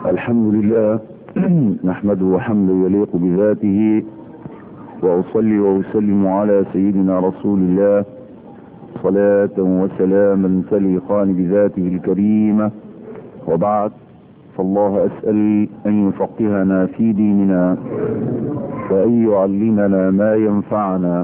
الحمد لله نحمده حمدا يليق بذاته وأصلي وأسلم على سيدنا رسول الله صلاة وسلاما تليقان بذاته الكريمة وبعد فالله أسأل أن يفقهنا في ديننا وأن يعلمنا ما ينفعنا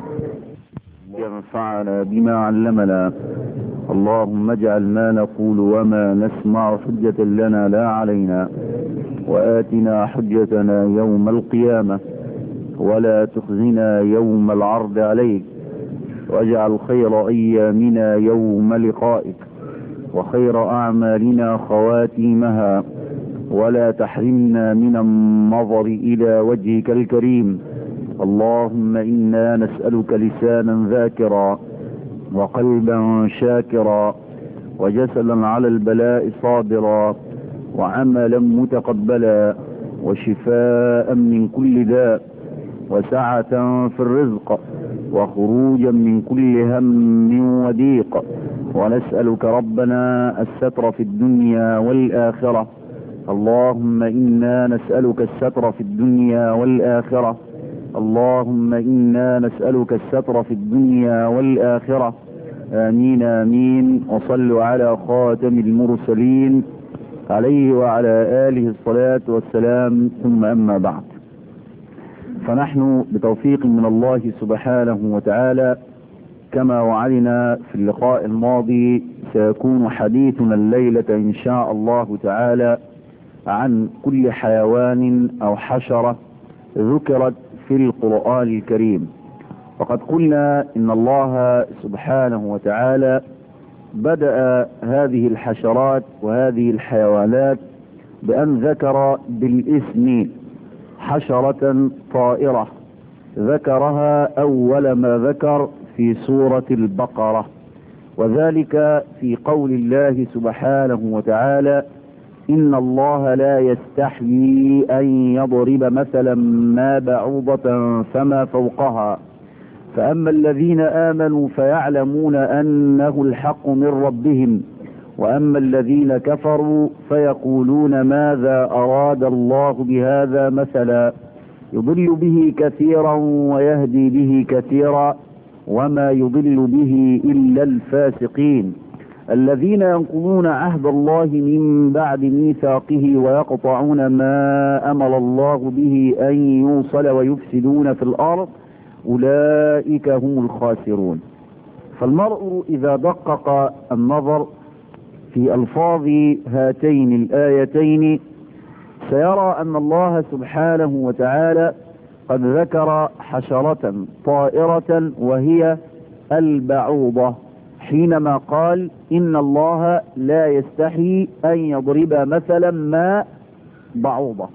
ينفعنا بما علمنا اللهم اجعل ما نقول وما نسمع حجة لنا لا علينا وآتنا حجتنا يوم القيامة ولا تخزنا يوم العرض عليك واجعل خير أيامنا يوم لقائك وخير أعمالنا خواتيمها ولا تحرمنا من النظر إلى وجهك الكريم اللهم إنا نسألك لسانا ذاكرا وقلبا شاكرا وجسدا على البلاء صابرا وعملا متقبلا وشفاء من كل داء وسعة في الرزق وخروجا من كل هم وضيق ونسألك ربنا الستر في الدنيا والآخرة اللهم إنا نسألك الستر في الدنيا والآخرة اللهم إنا نسألك الستر في الدنيا والآخرة آمين آمين وصلوا على خاتم المرسلين عليه وعلى آله الصلاة والسلام ثم أما بعد فنحن بتوفيق من الله سبحانه وتعالى كما وعدنا في اللقاء الماضي سيكون حديثنا الليلة إن شاء الله تعالى عن كل حيوان أو حشرة ذكرت في القرآن الكريم وقد قلنا إن الله سبحانه وتعالى بدأ هذه الحشرات وهذه الحيوانات بأن ذكر بالاسم حشرة طائرة ذكرها أول ما ذكر في سورة البقرة وذلك في قول الله سبحانه وتعالى إن الله لا يستحيي أن يضرب مثلا ما بعوضة فما فوقها فأما الذين آمنوا فيعلمون أنه الحق من ربهم وأما الذين كفروا فيقولون ماذا أراد الله بهذا مثلا يضل به كثيرا ويهدي به كثيرا وما يضل به إلا الفاسقين الذين ينقضون عهد الله من بعد ميثاقه ويقطعون ما أمر الله به أن يوصل ويفسدون في الأرض أولئك هم الخاسرون فالمرء إذا دقق النظر في ألفاظ هاتين الآيتين سيرى أن الله سبحانه وتعالى قد ذكر حشرة طائرة وهي البعوضة حينما قال إن الله لا يستحي أن يضرب مثلا ما بعوضة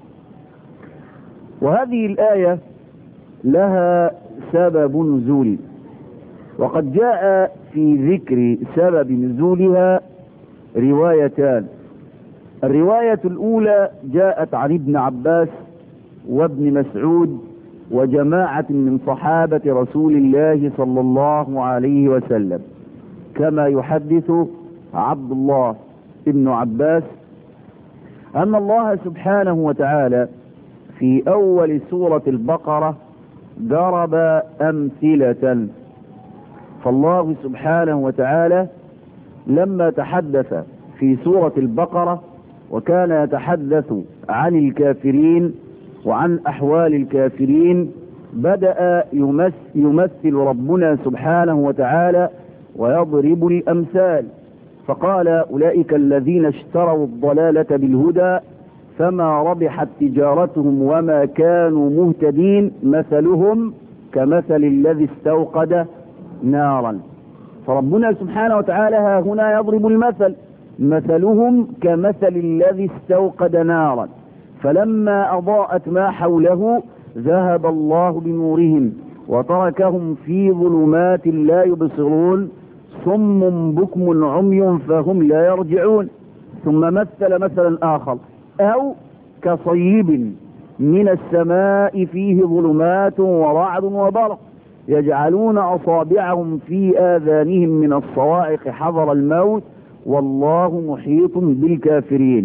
وهذه الآية لها سبب نزول وقد جاء في ذكر سبب نزولها روايتان الرواية الأولى جاءت عن ابن عباس وابن مسعود وجماعة من صحابة رسول الله صلى الله عليه وسلم كما يحدث عبد الله ابن عباس أن الله سبحانه وتعالى في أول سورة البقرة ضرب أمثلة فالله سبحانه وتعالى لما تحدث في سورة البقرة وكان يتحدث عن الكافرين وعن أحوال الكافرين بدأ يمثل, يمثل ربنا سبحانه وتعالى ويضرب الأمثال فقال أولئك الذين اشتروا الضلالة بالهدى فما ربحت تجارتهم وما كانوا مهتدين مثلهم كمثل الذي استوقد نارا فربنا سبحانه وتعالى ها هنا يضرب المثل مثلهم كمثل الذي استوقد نارا فلما أضاءت ما حوله ذهب الله بنورهم وتركهم في ظلمات لا يبصرون صم بكم عمي فهم لا يرجعون ثم مثل مثلا آخر أو كصيب من السماء فيه ظلمات ورعد وبرق يجعلون أصابعهم في آذانهم من الصواعق حذر الموت والله محيط بالكافرين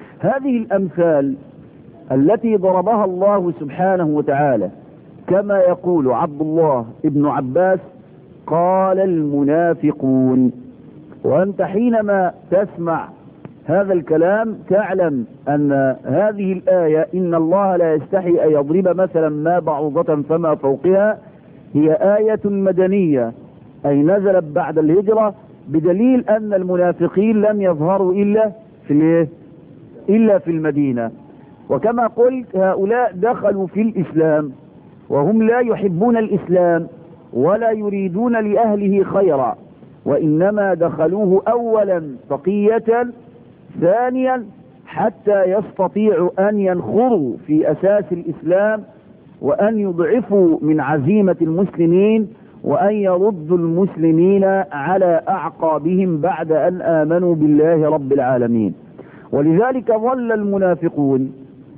هذه الأمثال التي ضربها الله سبحانه وتعالى كما يقول عبد الله ابن عباس قال المنافقون وأنت حينما تسمع هذا الكلام تعلم أن هذه الآية إن الله لا يستحي أن يضرب مثلا ما بعوضة فما فوقها هي آية مدنية أي نزلت بعد الهجرة بدليل أن المنافقين لم يظهروا إلا في الايه؟ إلا في المدينة وكما قلت هؤلاء دخلوا في الإسلام وهم لا يحبون الإسلام ولا يريدون لأهله خيرا وإنما دخلوه أولا تقية ثانيا حتى يستطيعوا أن ينخروا في أساس الإسلام وأن يضعفوا من عزيمة المسلمين وأن يردوا المسلمين على أعقابهم بعد أن آمنوا بالله رب العالمين ولذلك ظل المنافقون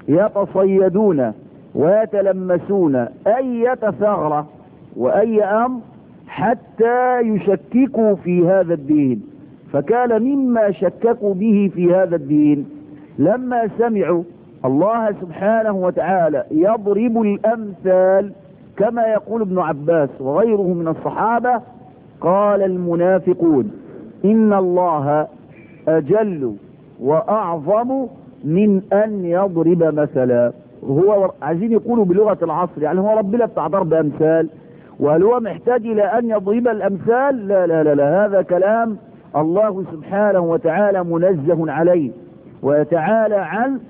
يتصيدون ويتلمسون أي ثغرة وأي أمر حتى يشككوا في هذا الدين فكان مما شككوا به في هذا الدين لما سمعوا الله سبحانه وتعالى يضرب الأمثال كما يقول ابن عباس وغيره من الصحابة قال المنافقون إن الله أجل وأعظم من أن يضرب مثلا هو عايزين يقولوا بلغة العصر يعني هو ربنا بتاع ضرب أمثال وهل هو محتاج إلى أن يضرب الأمثال لا لا لا, لا هذا كلام الله سبحانه وتعالى منزه عليه ويتعالى عنه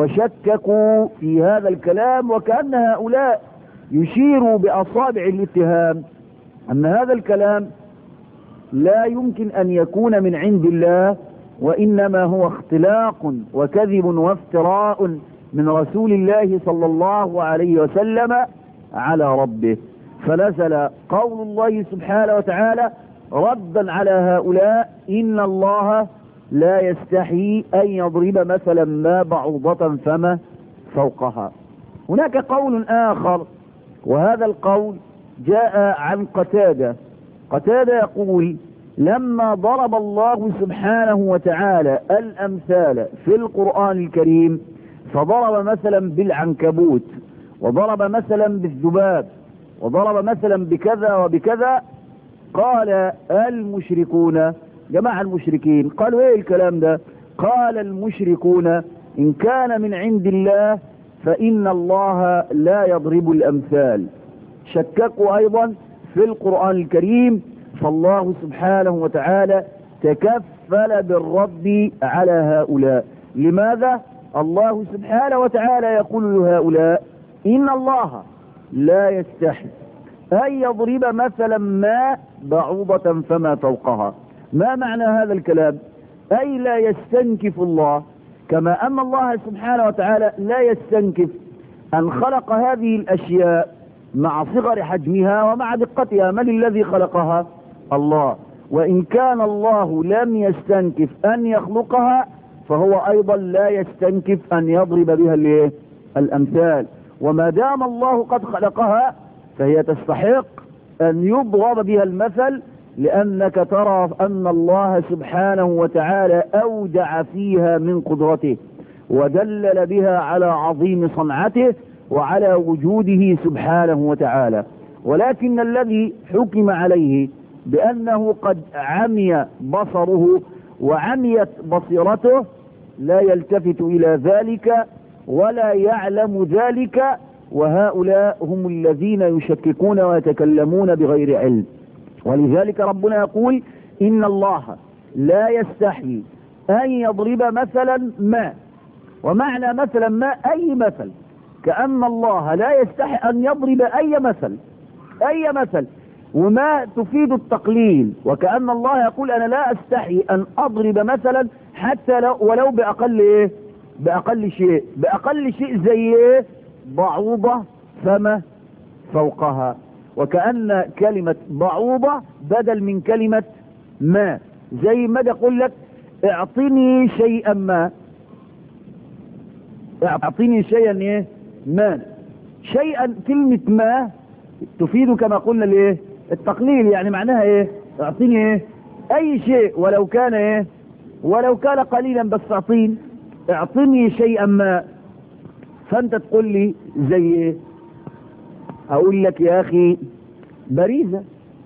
وشككوا في هذا الكلام وكأن هؤلاء يشيروا بأصابع الاتهام أن هذا الكلام لا يمكن أن يكون من عند الله وإنما هو اختلاق وكذب وافتراء من رسول الله صلى الله عليه وسلم على ربه فنزل قول الله سبحانه وتعالى ردا على هؤلاء إن الله لا يستحي أن يضرب مثلا ما بعوضة فما فوقها هناك قول آخر وهذا القول جاء عن قتادة قتادة يقول لما ضرب الله سبحانه وتعالى الأمثال في القرآن الكريم فضرب مثلا بالعنكبوت وضرب مثلا بالذباب وضرب مثلا بكذا وبكذا قال المشركون جماعة المشركين قالوا ايه الكلام ده قال المشركون ان كان من عند الله فان الله لا يضرب الامثال شككوا ايضا في القرآن الكريم فالله سبحانه وتعالى تكفل بالرد على هؤلاء لماذا الله سبحانه وتعالى يقول لهؤلاء ان الله لا يستحي أن يضرب مثلا ما بعوضة فما فوقها ما معنى هذا الكلام أي لا يستنكف الله كما أن الله سبحانه وتعالى لا يستنكف أن خلق هذه الأشياء مع صغر حجمها ومع دقتها من الذي خلقها الله وإن كان الله لم يستنكف أن يخلقها فهو أيضا لا يستنكف أن يضرب بها الايه الأمثال وما دام الله قد خلقها فهي تستحق أن يضرب بها المثل لأنك ترى أن الله سبحانه وتعالى أودع فيها من قدرته ودلل بها على عظيم صنعته وعلى وجوده سبحانه وتعالى ولكن الذي حكم عليه بأنه قد عمي بصره وعميت بصيرته لا يلتفت إلى ذلك ولا يعلم ذلك وهؤلاء هم الذين يشككون ويتكلمون بغير علم ولذلك ربنا يقول إن الله لا يستحي أن يضرب مثلا ما ومعنى مثلا ما أي مثل كأن الله لا يستحي أن يضرب أي مثل أي مثل وما تفيد التقليل وكأن الله يقول أنا لا أستحي أن أضرب مثلا حتى لو ولو بأقل إيه بأقل شيء بأقل شيء زي إيه بعوضة فما فوقها وكأن كلمة بعوضة بدل من كلمة ما زي ما يقول لك اعطني شيئا ما اعطني شيئا ايه ما شيئا كلمة ما تفيد كما قلنا الايه التقليل يعني معناها ايه اعطيني ايه اي شيء ولو كان ايه ولو كان قليلا بس اعطيني اعطني شيئا ما فانت تقول لي زي ايه اقول لك يا اخي بريزة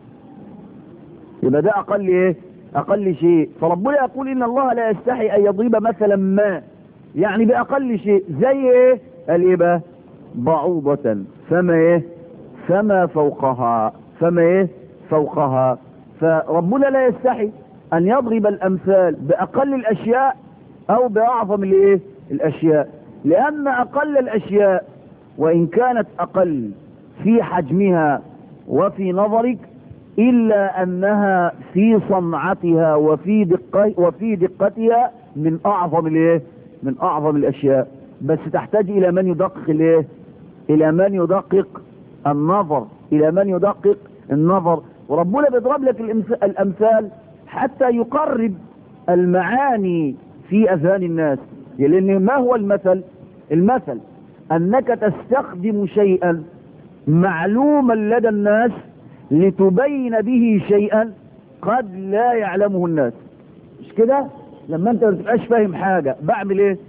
يبقى ده اقل ايه اقل شيء فربنا يقول ان الله لا يستحي ان يضرب مثلا ما يعني باقل شيء زي ايه قال ايه بقى بعوضة فما ايه فما فوقها فما ايه فوقها فربنا لا يستحي ان يضرب الامثال باقل الاشياء او باعظم الايه الاشياء لان اقل الاشياء وان كانت اقل في حجمها وفي نظرك الا انها في صنعتها وفي دقه وفي دقتها من اعظم الايه من اعظم الاشياء بس تحتاج الى من يدقق الايه الى من يدقق النظر الى من يدقق النظر وربنا بيضرب لك الامثال حتى يقرب المعاني في اذهان الناس لان ما هو المثل المثل انك تستخدم شيئا معلوما لدى الناس لتبين به شيئا قد لا يعلمه الناس مش كده لما انت ما تبقاش فاهم حاجة بعمل ايه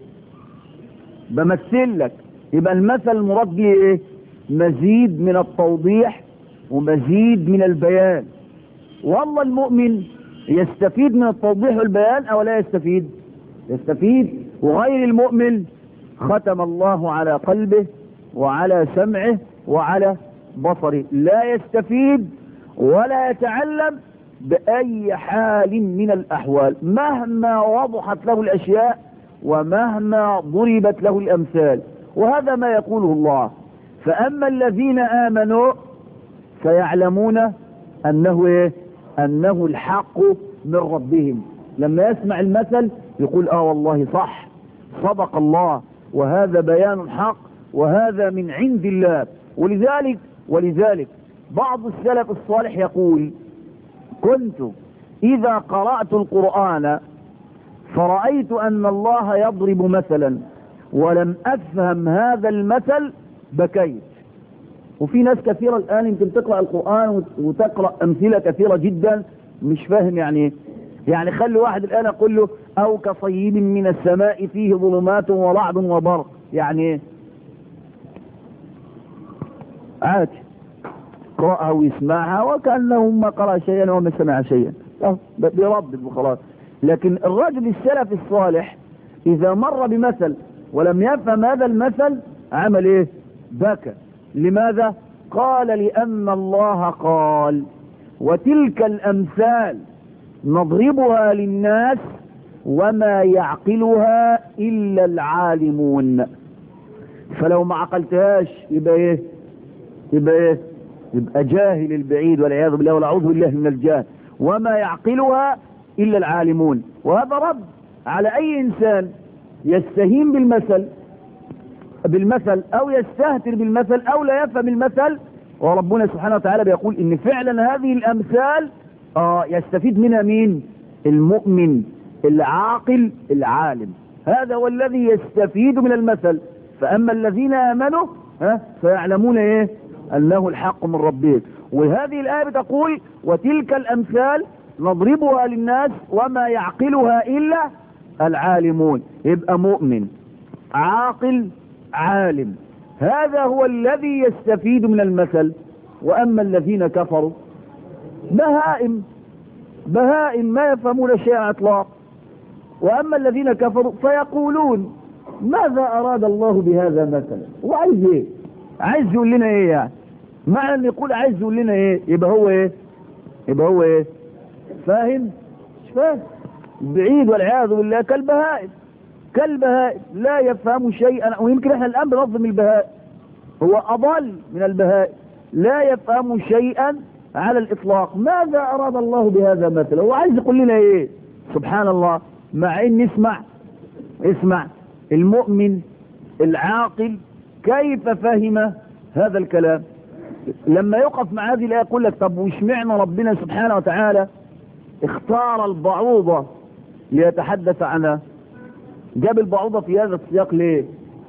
بمثل لك يبقى المثل المراد به ايه مزيد من التوضيح ومزيد من البيان والله المؤمن يستفيد من التوضيح والبيان او لا يستفيد يستفيد وغير المؤمن ختم الله على قلبه وعلى سمعه وعلى بصره لا يستفيد ولا يتعلم بأي حال من الأحوال مهما وضحت له الأشياء ومهما ضربت له الأمثال وهذا ما يقوله الله فأما الذين آمنوا فيعلمون أنه إيه؟ أنه الحق من ربهم لما يسمع المثل يقول آه والله صح صدق الله وهذا بيان حق وهذا من عند الله ولذلك ولذلك بعض السلف الصالح يقول كنت إذا قرأت القرآن فرأيت أن الله يضرب مثلا ولم أفهم هذا المثل بكيت وفي ناس كثيرة الآن يمكن تقرأ القرآن وتقرأ أمثلة كثيرة جدا مش فاهم يعني ايه يعني خلي واحد الآن أقول له أو كصيب من السماء فيه ظلمات ورعد وبرق يعني ايه عادي يقرأها ويسمعها وكأنه ما قرأ شيئا وما سمع شيئا بيردد وخلاص لكن الرجل السلف الصالح إذا مر بمثل ولم يفهم هذا المثل عمل إيه بكى لماذا قال لأن الله قال وتلك الأمثال نضربها للناس وما يعقلها إلا العالمون فلو ما عقلتهاش يبقى ايه يبقى ايه يبقى جاهل البعيد والعياذ بالله والعوذ بالله من الجهل وما يعقلها الا العالمون وهذا رد على اي انسان يستهين بالمثل بالمثل او يستهتر بالمثل او لا يفهم المثل وربنا سبحانه وتعالى بيقول ان فعلا هذه الامثال اه يستفيد منها مين المؤمن العاقل العالم هذا هو الذي يستفيد من المثل فاما الذين امنوا ها فيعلمون ايه انه الحق من ربهم وهذه الايه بتقول وتلك الامثال نضربها للناس وما يعقلها الا العالمون يبقى مؤمن عاقل عالم هذا هو الذي يستفيد من المثل واما الذين كفروا بهائم بهائم ما يفهمون شيئا اطلاق واما الذين كفروا فيقولون ماذا اراد الله بهذا مثلا وعايز ايه عايز يقول لنا ايه يعني معنى ان يقول عايز يقول لنا ايه يبقى هو ايه يبقى هو ايه فاهم مش فاهم بعيد والعياذ بالله كالبهائم كالبهائم لا يفهم شيئا ويمكن احنا الان بنظم البهائم هو اضل من البهائم لا يفهم شيئا على الاطلاق ماذا اراد الله بهذا مثلا هو عايز يقول لنا ايه سبحان الله مع ان نسمع اسمع المؤمن العاقل كيف فهم هذا الكلام لما يقف مع هذه الآية يقول لك طب وش معنى ربنا سبحانه وتعالى اختار البعوضة ليتحدث عنها جاب البعوضة في هذا السياق ليه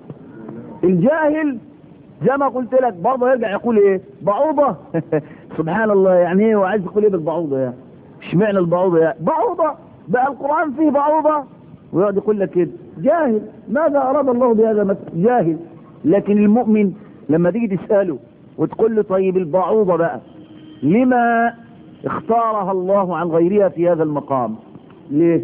الجاهل زي ما قلت لك برضه يرجع يقول ايه بعوضة سبحان الله يعني ايه وعايز يقول ايه بالبعوضة يعني مش معنى البعوضة يعني بعوضة بقى القرآن فيه بعوضة ويقعد يقول لك كده جاهل ماذا أراد الله بهذا مثلا جاهل لكن المؤمن لما تيجي تسأله وتقول له طيب البعوضة بقى لما اختارها الله عن غيرها في هذا المقام ليه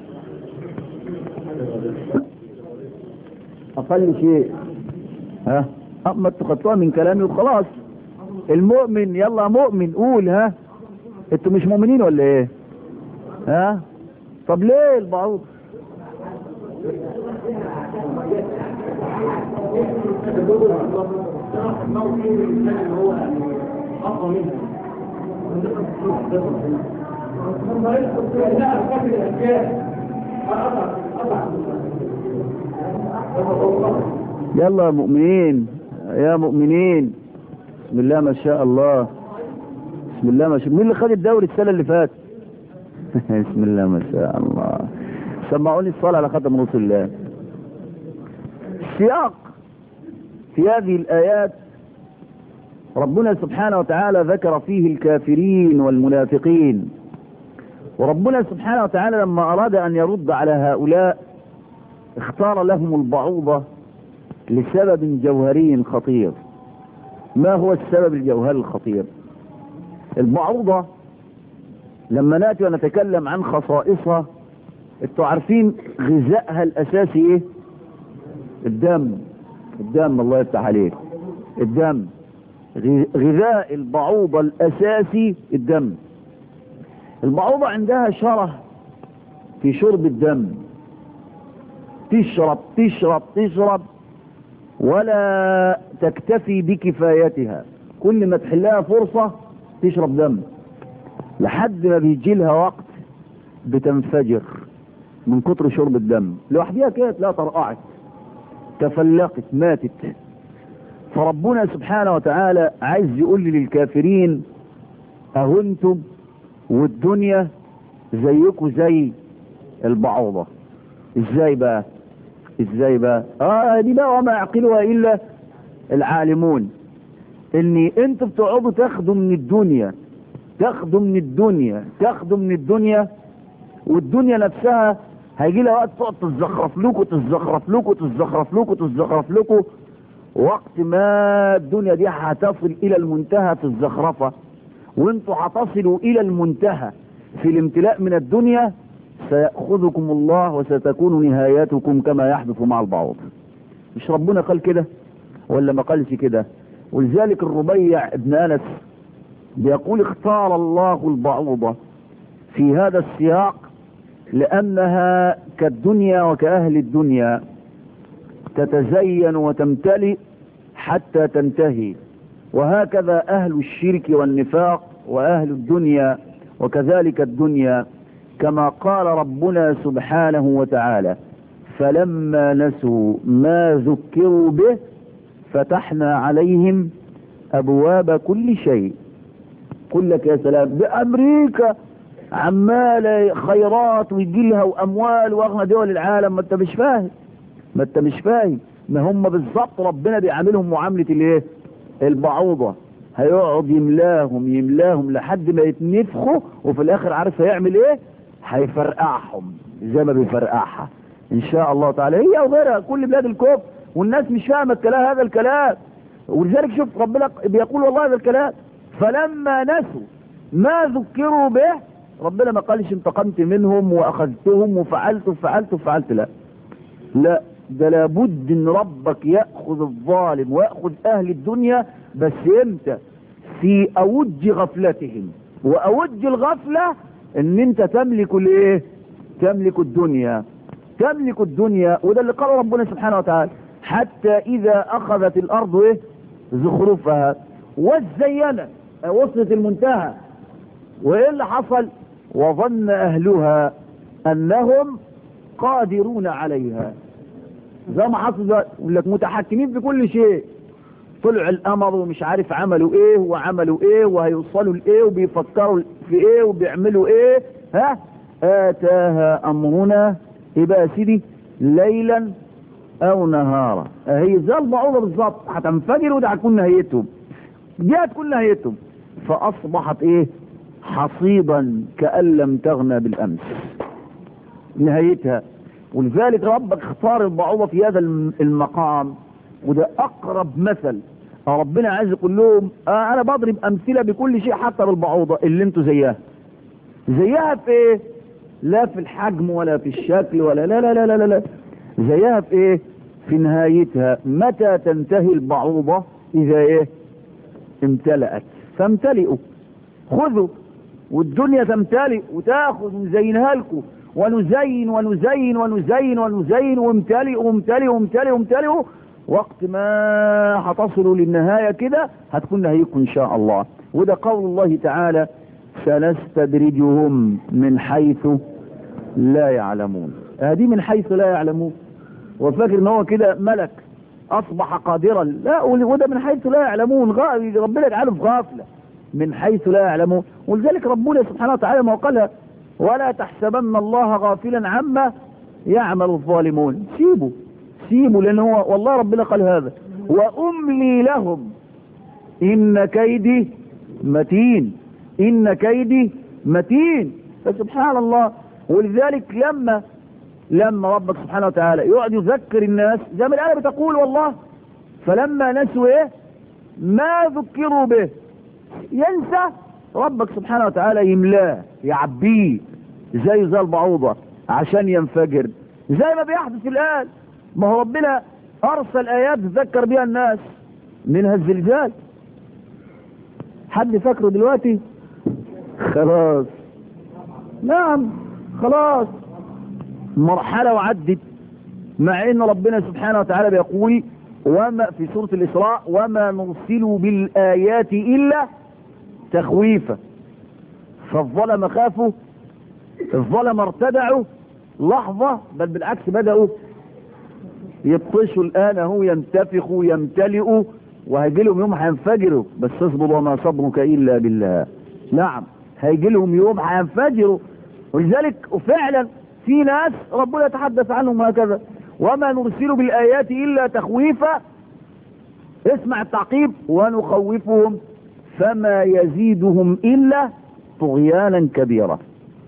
أقل شيء ها أما اتخذتوها من كلامي وخلاص المؤمن يلا مؤمن قول ها انتوا مش مؤمنين ولا ايه ها طب ليه البعوض يلا يا مؤمنين يا مؤمنين بسم الله ما شاء الله بسم الله ما شاء مين اللي خد الدوري السنة اللي فاتت بسم الله ما شاء الله سمعوني الصلاة على خاتم رسول الله السياق في هذه الآيات ربنا سبحانه وتعالى ذكر فيه الكافرين والمنافقين وربنا سبحانه وتعالى لما أراد أن يرد على هؤلاء اختار لهم البعوضة لسبب جوهري خطير ما هو السبب الجوهري الخطير البعوضة لما ناتي ونتكلم عن خصائصها انتوا عارفين غذائها الاساسي ايه الدم الدم الله يفتح عليك الدم غذاء البعوضة الاساسي الدم البعوضة عندها شره في شرب الدم تشرب تشرب تشرب ولا تكتفي بكفايتها كل ما تحلها فرصة تشرب دم لحد ما بيجي لها وقت بتنفجر من كتر شرب الدم لوحدها كده لا طرقعت تفلقت ماتت فربنا سبحانه وتعالى عايز يقول لي للكافرين اهو انتم والدنيا زيكم زي البعوضة ازاي بقى ازاي بقى اه دي بقى وما يعقلها الا العالمون ان انتوا بتقعدوا تاخدوا من الدنيا تاخدوا من الدنيا تاخدوا من الدنيا والدنيا نفسها هيجي لها وقت تقعد تتزخرف لكم تتزخرف لكم تتزخرف لكم تتزخرف لكم وقت ما الدنيا دي هتصل الى المنتهى في الزخرفة وانتوا هتصلوا الى المنتهى في الامتلاء من الدنيا سيأخذكم الله وستكون نهايتكم كما يحدث مع البعوض مش ربنا قال كده ولا ما قالش كده ولذلك الربيع ابن انس بيقول اختار الله البعوضة في هذا السياق لأنها كالدنيا وكأهل الدنيا تتزين وتمتلئ حتى تنتهي وهكذا أهل الشرك والنفاق وأهل الدنيا وكذلك الدنيا كما قال ربنا سبحانه وتعالى فلما نسوا ما ذكروا به فتحنا عليهم أبواب كل شيء قل لك يا سلام بأمريكا عمالة خيرات ويجي لها وأموال وأغنى دول العالم ما أنت مش فاهم ما أنت مش فاهم ما هم بالظبط ربنا بيعاملهم معاملة الايه البعوضة هيقعد يملاهم يملاهم لحد ما يتنفخوا وفي الاخر عارف هيعمل ايه هيفرقعهم زي ما بيفرقعها ان شاء الله تعالى هي وغيرها كل بلاد الكفر والناس مش فاهمه الكلام هذا الكلام ولذلك شوف ربنا بيقول والله هذا الكلام فلما نسوا ما ذكروا به ربنا ما قالش انتقمت منهم واخذتهم وفعلت وفعلت وفعلت لا لا ده لابد ان ربك ياخذ الظالم وياخذ اهل الدنيا بس امتى في اوج غفلتهم واوج الغفله ان انت تملك الايه تملك الدنيا تملك الدنيا وده اللي قال ربنا سبحانه وتعالى حتى اذا اخذت الارض ايه زخرفها وزينت وصلت المنتهى وايه اللي حصل وظن اهلها انهم قادرون عليها زي ما حصل يقول لك متحكمين في كل شيء طلع القمر ومش عارف عملوا ايه وعملوا ايه وهيوصلوا لايه وبيفكروا في ايه وبيعملوا ايه ها اتاها امرنا ايه بقى يا سيدي ليلا او نهارا هي زي البعوضه بالظبط هتنفجر وده هتكون نهايتهم دي هتكون نهايتهم فاصبحت ايه حصيدا كأن لم تغنى بالامس نهايتها ولذلك ربك اختار البعوضة في هذا المقام وده اقرب مثل ربنا عايز يقول لهم آه انا بضرب امثله بكل شيء حتى بالبعوضه اللي انتوا زيها زيها في ايه لا في الحجم ولا في الشكل ولا لا لا لا لا لا, لا. زيها في ايه في نهايتها متى تنتهي البعوضه اذا ايه امتلأت فامتلئوا خذوا والدنيا تمتلئ وتاخذ ونزينها لكم ونزين ونزين ونزين ونزين وامتلئ وامتلئ وامتلئ وامتلئ وقت ما هتصلوا للنهاية كده هتكون نهايكم ان شاء الله وده قول الله تعالى سنستدرجهم من حيث لا يعلمون هذه من حيث لا يعلمون وفاكر ان هو كده ملك اصبح قادرا لا وده من حيث لا يعلمون ربنا يجعله في غافلة من حيث لا يعلمون ولذلك ربنا سبحانه وتعالى ما قال ولا تحسبن الله غافلا عما يعمل الظالمون سيبوا سيبوا لان هو والله ربنا قال هذا واملي لهم ان كيدي متين ان كيدي متين فسبحان الله ولذلك لما لما ربك سبحانه وتعالى يقعد يذكر الناس زي ما الآية بتقول والله فلما نسوا ايه ما ذكروا به ينسى ربك سبحانه وتعالى يملاه يعبيه زي زي البعوضة عشان ينفجر زي ما بيحدث الآن ما هو ربنا أرسل آيات تذكر بها الناس منها الزلزال حد فاكره دلوقتي خلاص نعم خلاص مرحلة وعدت مع ان ربنا سبحانه وتعالى بيقول وما في سورة الإسراء وما نرسل بالآيات إلا تخويفا فالظلم خافوا الظلم ارتدعوا لحظة بل بالعكس بدأوا يبطشوا الآن هو ينتفخوا يمتلئوا وهيجي لهم يوم هينفجروا بس اصبر وما صبرك إلا بالله نعم هيجي لهم يوم هينفجروا ولذلك وفعلا في ناس ربنا يتحدث عنهم هكذا وما نرسل بالآيات إلا تخويفا اسمع التعقيب ونخوفهم فما يزيدهم إلا طغيانا كبيرا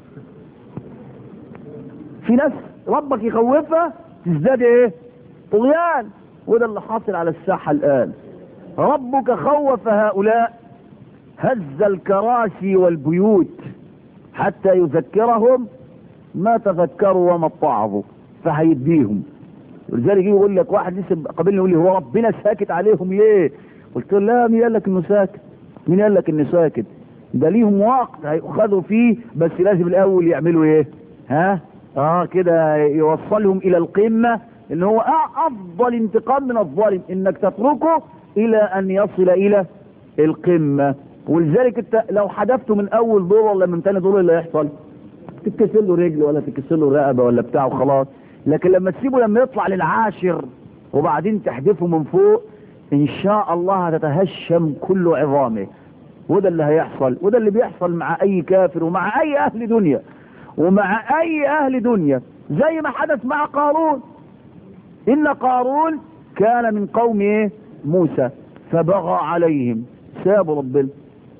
في ناس ربك يخوفها تزداد ايه طغيان وده اللي حاصل على الساحة الآن ربك خوف هؤلاء هز الكراسي والبيوت حتى يذكرهم ما تذكروا وما اتعظوا فهيديهم ولذلك يقول لك واحد لسه قابلني يقول لي هو ربنا ساكت عليهم ليه قلت له لا مين قال لك انه ساكت مين قال لك انه ساكت ده ليهم وقت هيأخذوا فيه بس لازم الاول يعملوا ايه ها اه كده يوصلهم الى القمة ان هو افضل انتقام من الظالم انك تتركه الى ان يصل الى القمة ولذلك انت لو حدفته من اول دور ولا من تاني دور اللي هيحصل تتكسر له رجل ولا تتكسر له رقبه ولا بتاع وخلاص لكن لما تسيبه لما يطلع للعاشر وبعدين تحدفه من فوق ان شاء الله هتتهشم كل عظامه وده اللي هيحصل وده اللي بيحصل مع اي كافر ومع اي اهل دنيا ومع اي اهل دنيا زي ما حدث مع قارون ان قارون كان من قوم ايه موسى فبغى عليهم سابوا ربنا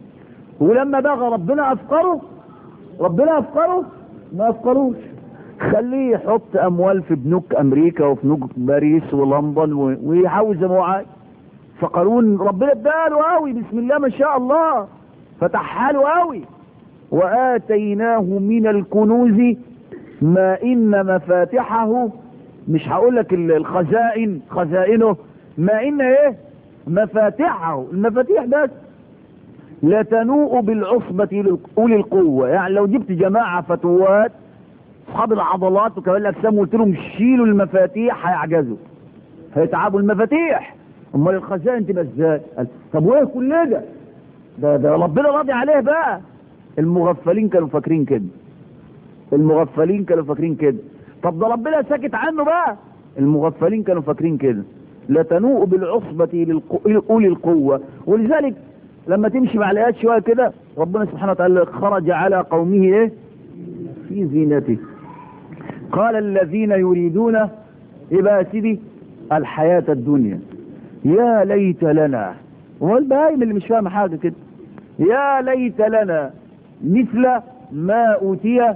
ولما بغى ربنا افقره ربنا افقره ما افقروش خليه يحط اموال في بنوك امريكا وفي بنوك باريس ولندن ويحاول زي ما هو عايز فقارون ربنا اداله قوي بسم الله ما شاء الله فتحها له قوي واتيناه من الكنوز ما ان مفاتحه مش هقول لك الخزائن خزائنه ما ان ايه مفاتحه المفاتيح بس لا تنوء بالعصبة أولي القوة يعني لو جبت جماعة فتوات أصحاب العضلات وكمان الأجسام قلت لهم شيلوا المفاتيح هيعجزوا هيتعبوا المفاتيح أمال الخزائن تبقى إزاي؟ طب وإيه كل ده؟ ده ده ربنا راضي عليه بقى المغفلين كانوا فاكرين كده المغفلين كانوا فاكرين كده طب ده ربنا ساكت عنه بقى المغفلين كانوا فاكرين كده لا تنوء بالعصبة لأولي القوة ولذلك لما تمشي مع الآيات شوية كده ربنا سبحانه وتعالى خرج على قومه ايه في زينته قال الذين يريدون ايه بقى سيدي الحياة الدنيا يا ليت لنا والبهايم اللي مش فاهم حاجة كده يا ليت لنا مثل ما أوتي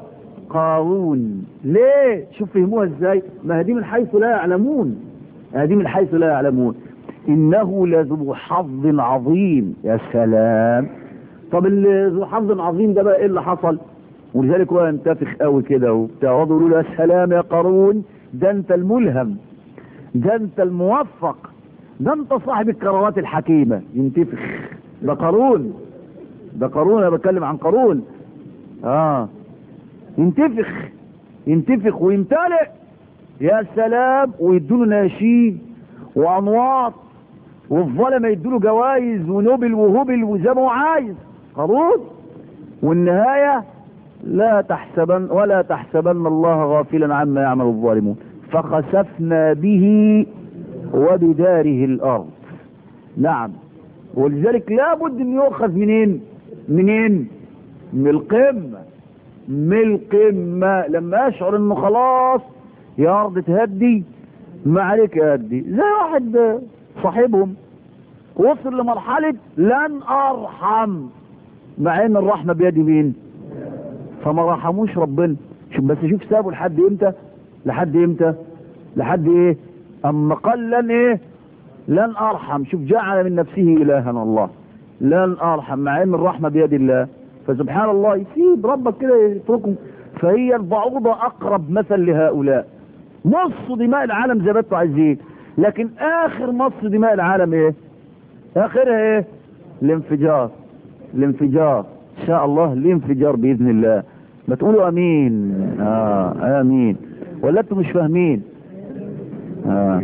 قارون ليه شوف فهموها ازاي ما هذه من حيث لا يعلمون هذه من حيث لا يعلمون انه لذو حظ عظيم يا سلام طب اللي ذو حظ عظيم ده بقى ايه اللي حصل ولذلك هو ينتفخ قوي كده وبتاع يقولوا له يا سلام يا قارون ده انت الملهم ده انت الموفق ده انت صاحب القرارات الحكيمه ينتفخ ده قارون ده قارون انا بتكلم عن قارون اه ينتفخ ينتفخ ويمتلئ يا سلام ويدوله ناشين وانواط والظلمه يدوله جوائز ونوبل وهبل وزي ما هو عايز قارون والنهايه لا تحسبن ولا تحسبن الله غافلا عما يعمل الظالمون فخسفنا به وبداره الارض نعم ولذلك لابد ان يؤخذ منين منين من القمه من القمه لما اشعر انه خلاص يا ارض تهدي ما عليك يهدي زي واحد صاحبهم وصل لمرحله لن ارحم مع ان الرحمه بيد مين فما رحموش ربنا شوف بس شوف سابوا لحد امتى لحد امتى لحد ايه اما قال لن ايه لن ارحم شوف جعل من نفسه الها الله لن ارحم مع ان الرحمه بيد الله فسبحان الله يسيب ربك كده يتركهم فهي البعوضه اقرب مثل لهؤلاء نص دماء العالم زي ما انتوا عايزين لكن اخر نص دماء العالم ايه اخرها ايه الانفجار الانفجار ان شاء الله الانفجار باذن الله ما تقولوا امين اه امين ولا انتوا مش فاهمين آه.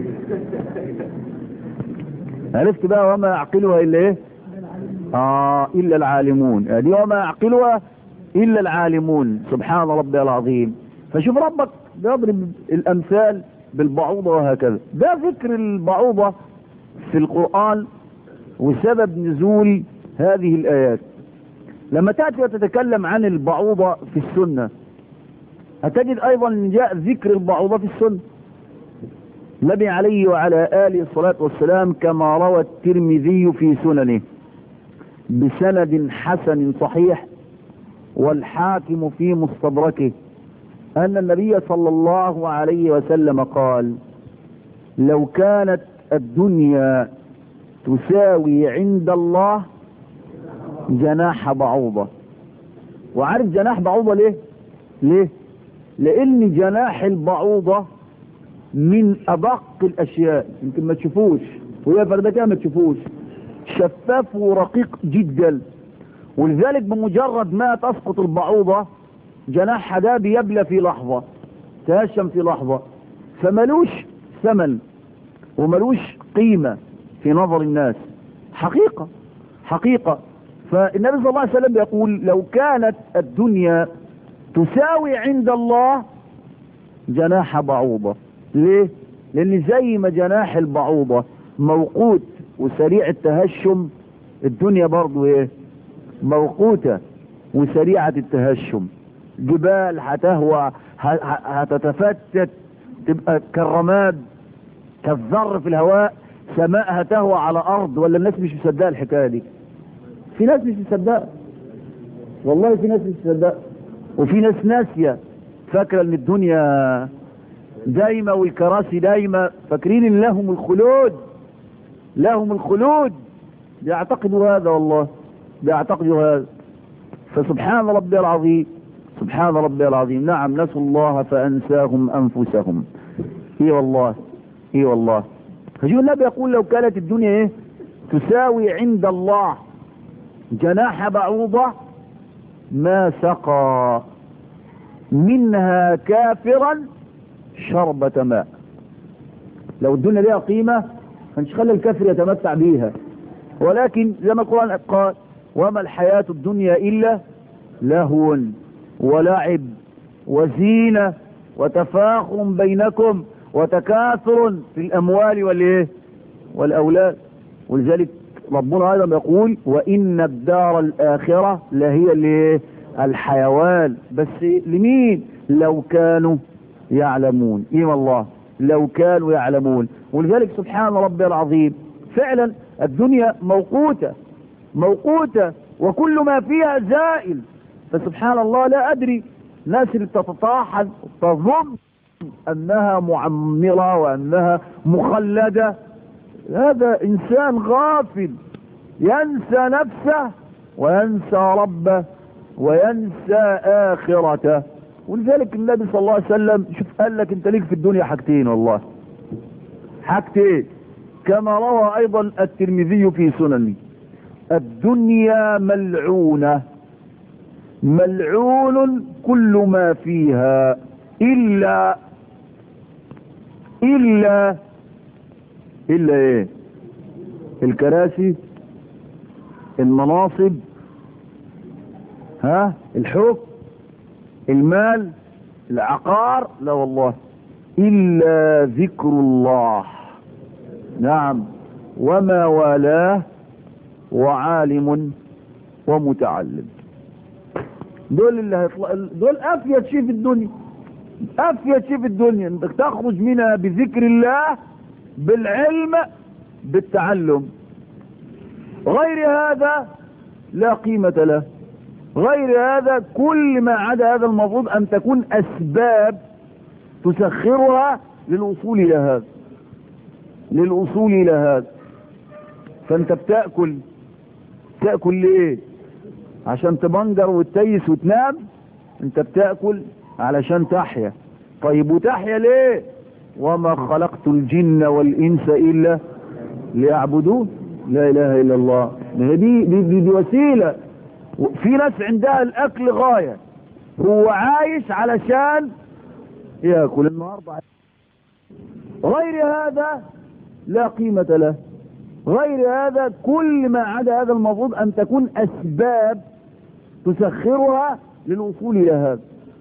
عرفت بقى وما يعقلها الا ايه اه الا العالمون ادي وما يعقلها الا العالمون سبحان ربي العظيم فشوف ربك بيضرب الامثال بالبعوضة وهكذا ده ذكر البعوضة في القرآن وسبب نزول هذه الآيات لما تأتي وتتكلم عن البعوضة في السنة هتجد أيضا أن جاء ذكر البعوضة في السنة النبي عليه وعلى آله الصلاة والسلام كما روى الترمذي في سننه بسند حسن صحيح والحاكم في مستدركه أن النبي صلى الله عليه وسلم قال لو كانت الدنيا تساوي عند الله جناح بعوضة وعارف جناح بعوضة ليه ليه لان جناح البعوضة من ادق الاشياء يمكن ما تشوفوش وهي فردكها ما تشوفوش شفاف ورقيق جدا ولذلك بمجرد ما تسقط البعوضة جناحها ده بيبلى في لحظة تهشم في لحظة فملوش ثمن وملوش قيمة في نظر الناس حقيقة حقيقة فالنبي صلى الله عليه وسلم يقول لو كانت الدنيا تساوي عند الله جناح بعوضة ليه لان زي ما جناح البعوضة موقوت وسريع التهشم الدنيا برضو ايه موقوتة وسريعة التهشم جبال هتهوى هتتفتت تبقى كالرماد كالذر في الهواء سماء هتهوى على ارض ولا الناس مش مصدقه الحكايه دي في ناس مش مصدقه والله في ناس مش مصدقه وفي ناس ناسيه فاكره ان الدنيا دايمه والكراسي دايمه فاكرين ان لهم الخلود لهم الخلود بيعتقدوا هذا والله بيعتقدوا هذا فسبحان ربي العظيم سبحان ربي العظيم نعم نسوا الله فأنساهم أنفسهم اي والله اي والله فشوف النبي يقول لو كانت الدنيا ايه تساوي عند الله جناح بعوضة ما سقى منها كافرا شربة ماء لو الدنيا ليها قيمة مش خلي الكافر يتمتع بيها ولكن زي ما القرآن قال وما الحياة الدنيا إلا لهو ولعب وزينة وتفاخر بينكم وتكاثر في الأموال والإيه والأولاد ولذلك ربنا أيضا يقول وإن الدار الآخرة لهي الإيه الحيوان بس لمين لو كانوا يعلمون إيه والله لو كانوا يعلمون ولذلك سبحان ربي العظيم فعلا الدنيا موقوتة موقوتة وكل ما فيها زائل فسبحان الله لا أدري الناس اللي بتتطاحن تظن انها معمرة وانها مخلدة هذا انسان غافل ينسى نفسه وينسى ربه وينسى اخرته ولذلك النبي صلى الله عليه وسلم شوف قال لك انت ليك في الدنيا حاجتين والله حاجتين كما روى ايضا الترمذي في سننه الدنيا ملعونة ملعون كل ما فيها الا الا الا ايه الكراسي المناصب ها الحكم المال العقار لا والله الا ذكر الله نعم وما والاه وعالم ومتعلم دول اللي هيطلع دول افيد شيء في الدنيا افيد شيء في الدنيا انك تخرج منها بذكر الله بالعلم بالتعلم غير هذا لا قيمة له غير هذا كل ما عدا هذا المفروض ان تكون اسباب تسخرها للوصول الى هذا للوصول الى هذا فانت بتأكل تأكل ليه عشان تبنجر وتتيس وتنام انت بتأكل علشان تحيا طيب وتحيا ليه وما خلقت الجن والانس الا ليعبدون لا اله الا الله ما هي دي, دي, دي, دي وسيلة في ناس عندها الاكل غاية هو عايش علشان ياكل النهارده غير هذا لا قيمة له غير هذا كل ما عدا هذا المفروض ان تكون اسباب تسخرها للوصول الى هذا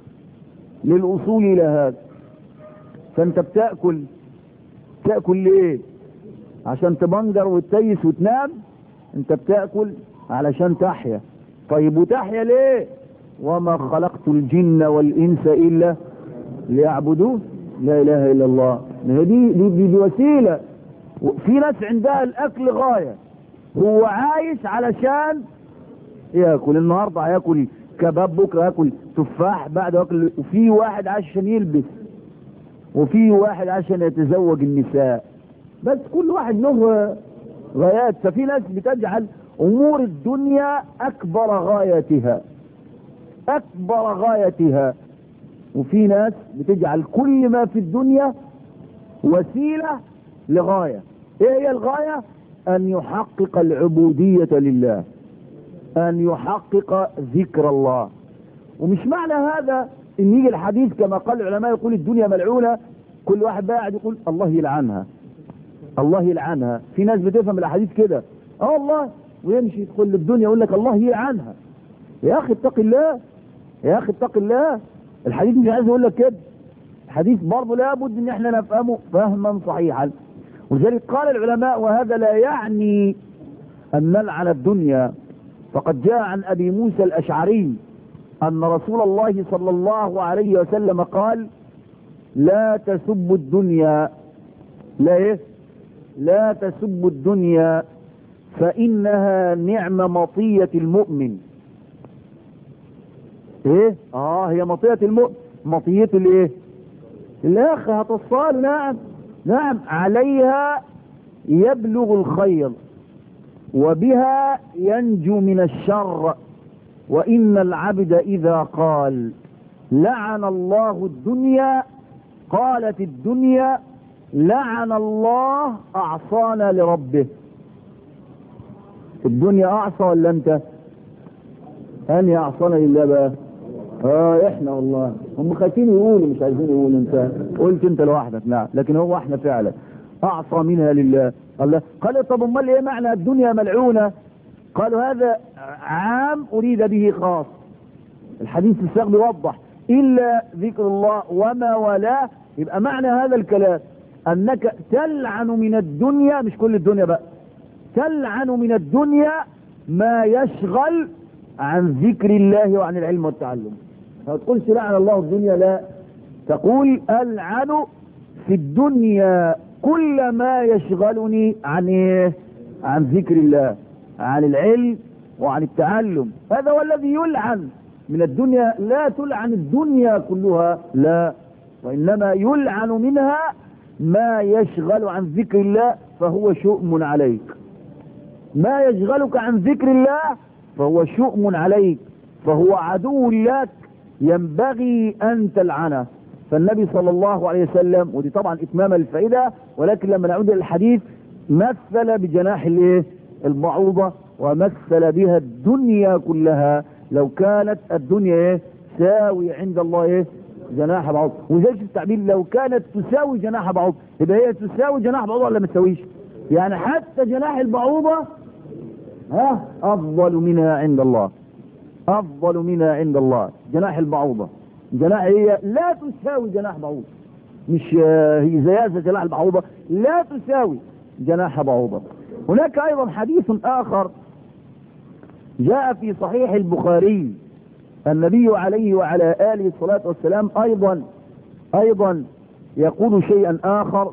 للوصول الى هذا فانت بتأكل تأكل ليه عشان تبنجر وتتيس وتنام انت بتأكل علشان تحيا طيب وتحيا ليه وما خلقت الجن والانس الا ليعبدون لا اله الا الله ما هي دي, دي, دي, دي وسيله في ناس عندها الاكل غاية هو عايش علشان ياكل النهاردة هياكل كباب بكرة ياكل تفاح بعد ياكل وفي واحد عايش عشان يلبس وفي واحد عشان يتزوج النساء بس كل واحد له غايات ففي ناس بتجعل امور الدنيا اكبر غايتها اكبر غايتها وفي ناس بتجعل كل ما في الدنيا وسيله لغاية ايه هي الغاية ان يحقق العبودية لله ان يحقق ذكر الله ومش معنى هذا ان يجي الحديث كما قال العلماء يقول الدنيا ملعونة كل واحد بقى قاعد يقول الله يلعنها الله يلعنها في ناس بتفهم الاحاديث كده اه والله ويمشي يدخل الدنيا يقول لك الله يلعنها يا اخي اتق الله يا اخي اتق الله الحديث مش عايز يقول لك كده الحديث برضه لابد ان احنا نفهمه فهما صحيحا ولذلك قال العلماء وهذا لا يعني أن نلعن الدنيا فقد جاء عن أبي موسى الأشعري أن رسول الله صلى الله عليه وسلم قال لا تسبوا الدنيا لا إيه؟ لا تسبوا الدنيا فإنها نعم مطية المؤمن ايه اه هي مطية المؤمن مطية الايه الاخ هتصال نعم نعم عليها يبلغ الخير وبها ينجو من الشر وإن العبد إذا قال لعن الله الدنيا قالت الدنيا لعن الله أعصانا لربه الدنيا أعصى ولا أنت أني أعصانا لله بقى اه احنا والله هم خايفين يقولوا مش عايزين يقولوا انت قلت انت لوحدك لا لكن هو احنا فعلا اعصى منها لله الله قال طب امال ايه معنى الدنيا ملعونه قالوا هذا عام اريد به خاص الحديث السابق بيوضح الا ذكر الله وما والاه يبقى معنى هذا الكلام انك تلعن من الدنيا مش كل الدنيا بقى تلعن من الدنيا ما يشغل عن ذكر الله وعن العلم والتعلم ما تقولش لعن الله الدنيا لا تقول ألعن في الدنيا كل ما يشغلني عن ايه عن ذكر الله عن العلم وعن التعلم هذا هو الذي يلعن من الدنيا لا تلعن الدنيا كلها لا وإنما يلعن منها ما يشغل عن ذكر الله فهو شؤم عليك ما يشغلك عن ذكر الله فهو شؤم عليك فهو عدو لك ينبغي أن تلعنه فالنبي صلى الله عليه وسلم ودي طبعا إتمام الفائدة ولكن لما نعود إلى الحديث مثل بجناح الايه البعوضة ومثل بها الدنيا كلها لو كانت الدنيا ايه تساوي عند الله ايه جناح بعوض وزيش التعبير لو كانت تساوي جناح بعوض يبقى هي تساوي جناح بعوضة ولا ما تساويش يعني حتى جناح البعوضة ها افضل منها عند الله افضل منها عند الله جناح البعوضة جناح هي لا تساوي جناح بعوضة مش آه، هي زيها زي جناح البعوضة لا تساوي جناح بعوضة هناك ايضا حديث اخر جاء في صحيح البخاري النبي عليه وعلى آله الصلاة والسلام أيضا أيضا يقول شيئا آخر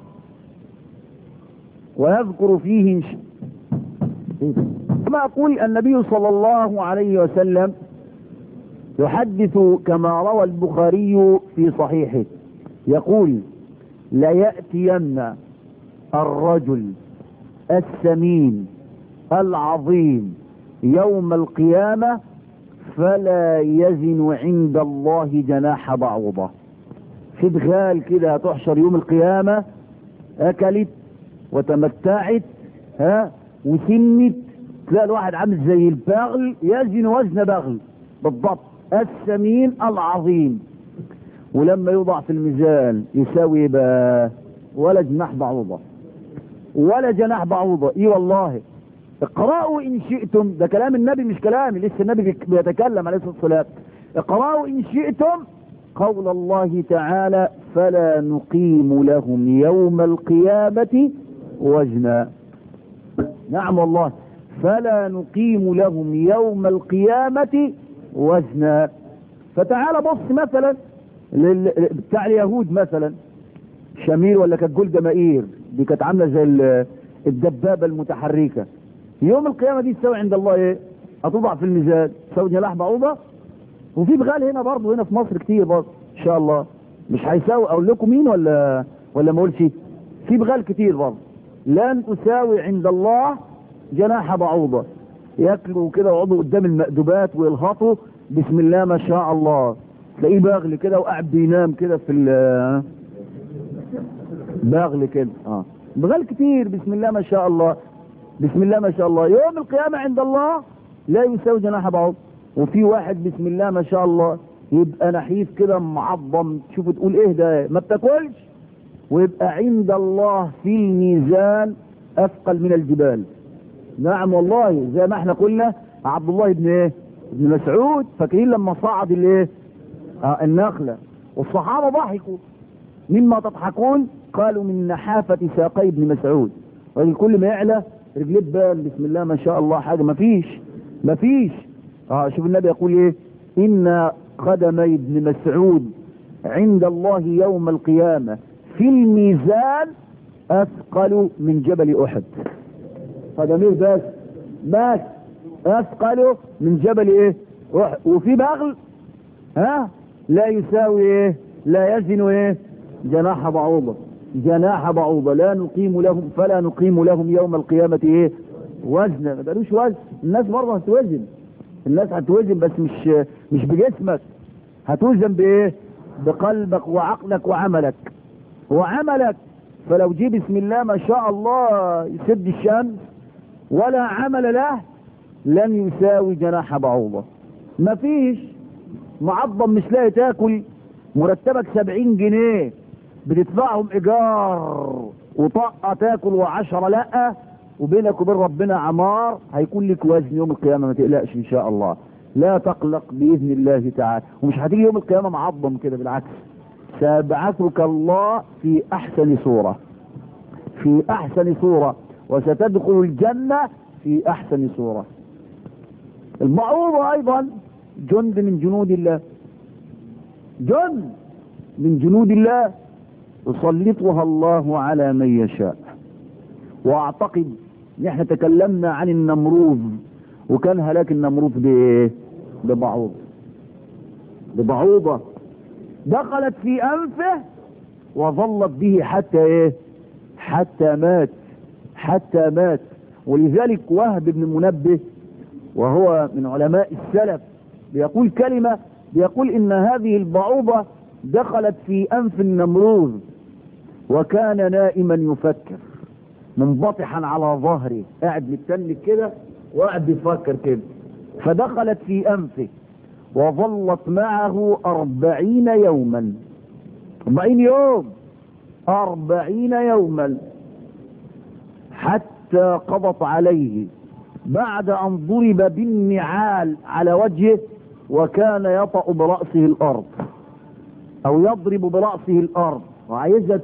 ويذكر فيه ش... كما أقول النبي صلى الله عليه وسلم يحدث كما روى البخاري في صحيحه يقول ليأتين الرجل السمين العظيم يوم القيامة فلا يزن عند الله جناح بعوضة في دغال كده هتحشر يوم القيامة أكلت وتمتعت ها وسنت تلاقي الواحد عامل زي البغل يزن وزن بغل بالضبط السمين العظيم ولما يوضع في الميزان يساوي بقى ولا جناح بعوضة ولا جناح بعوضة اي والله اقرأوا إن شئتم ده كلام النبي مش كلامي لسه النبي بيك- بيتكلم عليه الصلاة والسلام اقرأوا إن شئتم قول الله تعالى فلا نقيم لهم يوم القيامة وزنا نعم والله فلا نقيم لهم يوم القيامة وزنا فتعال بص مثلا لل- بتاع اليهود مثلا شمير ولا كانت جولدا مائير دي كانت عامله زي ال- الدبابه المتحركه يوم القيامه دي تساوي عند الله ايه؟ هتوضع في الميزان تساوي جناح بعوضه وفي بغال هنا برضه هنا في مصر كتير برضه ان شاء الله مش هيساوي اقول لكم مين ولا ولا ما اقولش في بغال كتير برضه لن تساوي عند الله جناح بعوضه ياكلوا كده ويقعدوا قدام المأدوبات ويلهطوا بسم الله ما شاء الله تلاقيه باغل كده وقاعد بينام كده في ال- باغل كده اه بغال كتير بسم الله ما شاء الله بسم الله ما شاء الله يوم القيامة عند الله لا يساوي جناح بعوض وفي واحد بسم الله ما شاء الله يبقى نحيف كده معظم تشوف تقول ايه ده ما بتاكلش ويبقى عند الله في الميزان اثقل من الجبال نعم والله زي ما احنا قلنا عبد الله بن ايه ابن مسعود فاكرين لما صعد الايه آه النخلة والصحابة ضحكوا مما تضحكون قالوا من نحافة ساقي ابن مسعود راجل كل ما يعلى رجليه تبان بسم الله ما شاء الله حاجة ما فيش ما فيش اه شوف النبي يقول ايه ان قدمي ابن مسعود عند الله يوم القيامة في الميزان اثقل من جبل احد قدميه بس بس اثقل من جبل ايه أحد. وفي بغل ها لا يساوي ايه لا يزن ايه جناح بعوضة جناح بعوضة لا نقيم لهم فلا نقيم لهم يوم القيامة ايه وزنا ما بقالوش وزن الناس برضه هتوزن الناس هتوزن بس مش مش بجسمك هتوزن بايه بقلبك وعقلك وعملك وعملك فلو جه بسم الله ما شاء الله يسد الشمس ولا عمل له لن يساوي جناح بعوضة مفيش معظم مش لاقي تاكل مرتبك سبعين جنيه بتدفعهم ايجار وطاقة تاكل وعشرة لا وبينك وبين ربنا عمار هيكون لك وزن يوم القيامة ما تقلقش ان شاء الله لا تقلق باذن الله تعالى ومش هتيجي يوم القيامة معظم كده بالعكس سيبعثك الله في احسن صورة في احسن صورة وستدخل الجنة في احسن صورة المعروضة ايضا جند من جنود الله جند من جنود الله يسلطها الله على من يشاء واعتقد نحن تكلمنا عن النمروذ وكان هلاك النمروذ بايه ببعوض ببعوضة دخلت في أنفه وظلت به حتى إيه حتى مات حتى مات ولذلك وهب بن المنبه وهو من علماء السلف بيقول كلمة بيقول إن هذه البعوضة دخلت في أنف النمروذ وكان نائما يفكر منبطحا على ظهره قاعد متنك كده وقاعد بيفكر كده فدخلت في أنفه وظلت معه أربعين يوما أربعين يوم أربعين يوما حتى قضت عليه بعد أن ضرب بالنعال على وجهه وكان يطأ برأسه الأرض أو يضرب برأسه الأرض وعايزة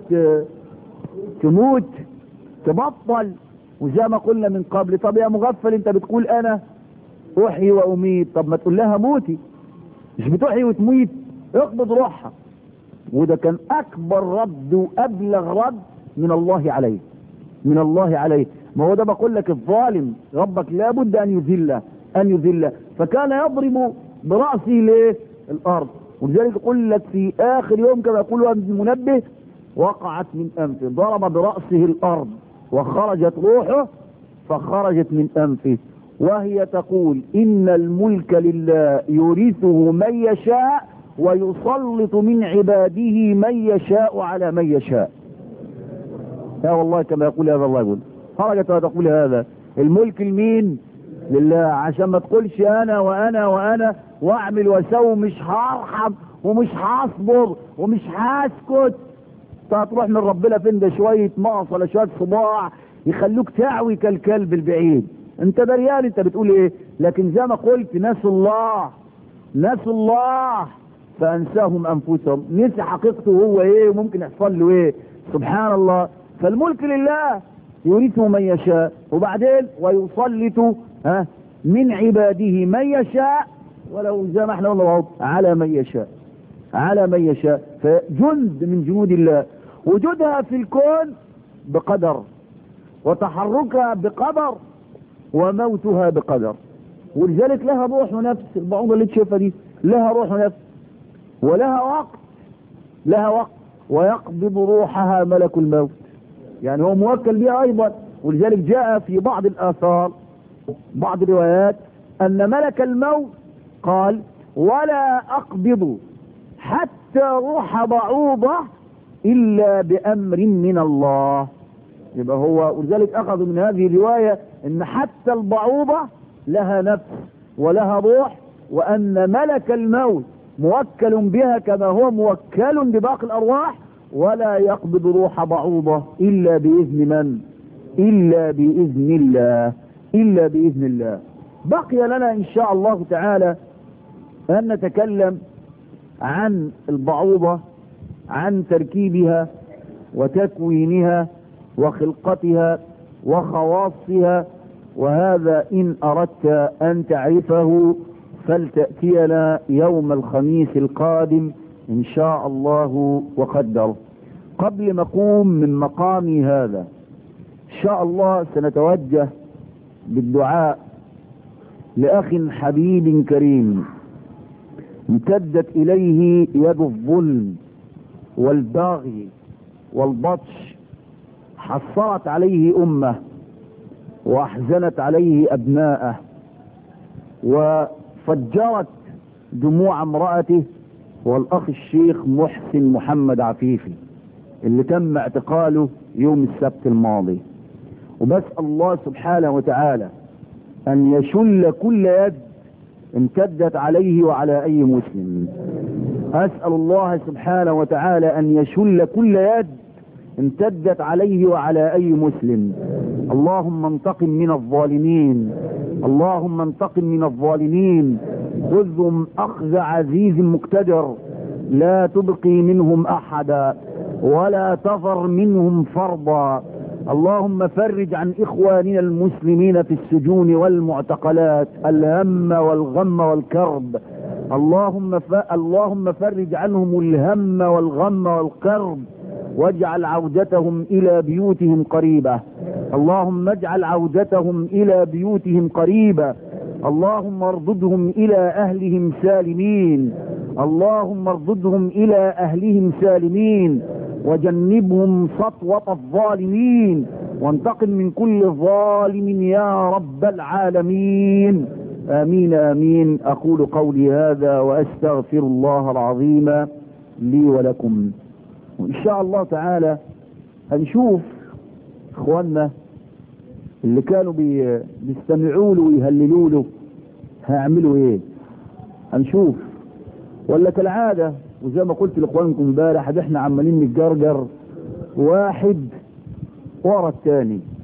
تموت تبطل وزي ما قلنا من قبل طب يا مغفل انت بتقول انا احيي واميت طب ما تقول لها موتي مش بتحيي وتميت اقبض روحها وده كان اكبر رد وابلغ رد من الله عليه من الله عليه ما هو ده بقول لك الظالم ربك لابد ان يذله ان يذله فكان يضرب براسه ليه الارض ولذلك يقول لك في اخر يوم كما يقول المنبه وقعت من انفه ضرب براسه الارض وخرجت روحه فخرجت من انفه وهي تقول ان الملك لله يورثه من يشاء ويسلط من عباده من يشاء على من يشاء يا والله كما يقول هذا الله يقول خرجت وتقول هذا الملك لمين لله عشان ما تقولش انا وانا وانا واعمل واسوي مش هرحم ومش هصبر ومش هسكت هتروح من ربنا فين ده شويه مقص ولا شويه صباع يخلوك تعوي كالكلب البعيد انت دريان انت بتقول ايه لكن زي ما قلت نسوا الله نسوا الله فانساهم انفسهم نسي حقيقته هو ايه وممكن يحصل له ايه سبحان الله فالملك لله يورثه من يشاء وبعدين ويسلط ها من عباده من يشاء ولو زي ما احنا قلنا على من يشاء على من يشاء فجند من جنود الله وجودها في الكون بقدر وتحركها بقدر وموتها بقدر ولذلك لها روح ونفس البعوضة اللي تشوفها دي لها روح ونفس ولها وقت لها وقت ويقبض روحها ملك الموت يعني هو موكل بها ايضا ولذلك جاء في بعض الاثار بعض الروايات ان ملك الموت قال ولا اقبض حتى روح بعوضة الا بامر من الله يبقى هو ولذلك اخذوا من هذه الرواية ان حتى البعوضة لها نفس ولها روح وان ملك الموت موكل بها كما هو موكل بباقي الارواح ولا يقبض روح بعوضة الا باذن من الا باذن الله الا باذن الله بقي لنا ان شاء الله تعالى ان نتكلم عن البعوضة عن تركيبها وتكوينها وخلقتها وخواصها وهذا ان اردت ان تعرفه فلتأتينا يوم الخميس القادم ان شاء الله وقدر قبل ما اقوم من مقامي هذا ان شاء الله سنتوجه بالدعاء لاخ حبيب كريم امتدت اليه يد الظلم والباغي والبطش حصرت عليه امه واحزنت عليه ابناءه وفجرت دموع امرأته والاخ الشيخ محسن محمد عفيفي اللي تم اعتقاله يوم السبت الماضي وبسأل الله سبحانه وتعالى ان يشل كل يد امتدت عليه وعلى اي مسلم اسأل الله سبحانه وتعالى ان يشل كل يد امتدت عليه وعلى اي مسلم اللهم انتقم من الظالمين اللهم انتقم من الظالمين خذهم اخذ عزيز مقتدر لا تبقي منهم احدا ولا تذر منهم فرضا اللهم فرج عن اخواننا المسلمين في السجون والمعتقلات الهم والغم والكرب اللهم ف... اللهم فرج عنهم الهم والغم والكرب واجعل عودتهم الى بيوتهم قريبة اللهم اجعل عودتهم الى بيوتهم قريبة اللهم ارضدهم الى اهلهم سالمين اللهم ارضدهم الى اهلهم سالمين وجنبهم سطوة الظالمين وانتقم من كل ظالم يا رب العالمين امين امين اقول قولي هذا واستغفر الله العظيم لي ولكم وان شاء الله تعالى هنشوف اخواننا اللي كانوا بي- بيستمعوا له ويهللوا له هيعملوا ايه هنشوف ولا كالعاده وزي ما قلت لاخوانكم امبارح ده احنا عمالين نتجرجر واحد ورا الثاني